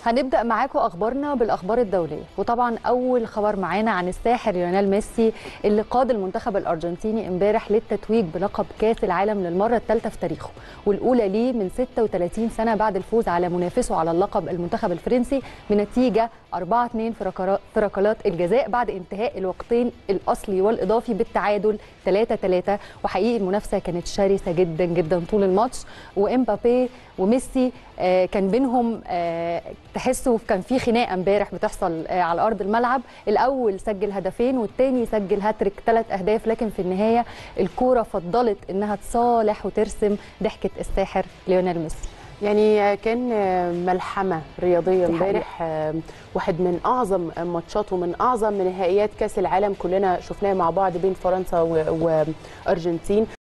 هنبدا معاكم اخبارنا بالاخبار الدوليه وطبعا اول خبر معانا عن الساحر ليونيل ميسي اللي قاد المنتخب الارجنتيني امبارح للتتويج بلقب كاس العالم للمره الثالثه في تاريخه والاولى ليه من 36 سنه بعد الفوز على منافسه على اللقب المنتخب الفرنسي بنتيجه 4 2 في ركلات الجزاء بعد انتهاء الوقتين الاصلي والاضافي بالتعادل 3 3 وحقيقي المنافسه كانت شرسه جدا جدا طول الماتش وامبابي وميسي آه كان بينهم آه تحسوا كان في خناقه امبارح بتحصل آه على ارض الملعب الاول سجل هدفين والثاني سجل هاتريك ثلاث اهداف لكن في النهايه الكوره فضلت انها تصالح وترسم ضحكه الساحر ليونيل ميسي يعني كان ملحمه رياضيه امبارح واحد من اعظم ماتشات ومن اعظم نهائيات كاس العالم كلنا شفناها مع بعض بين فرنسا وارجنتين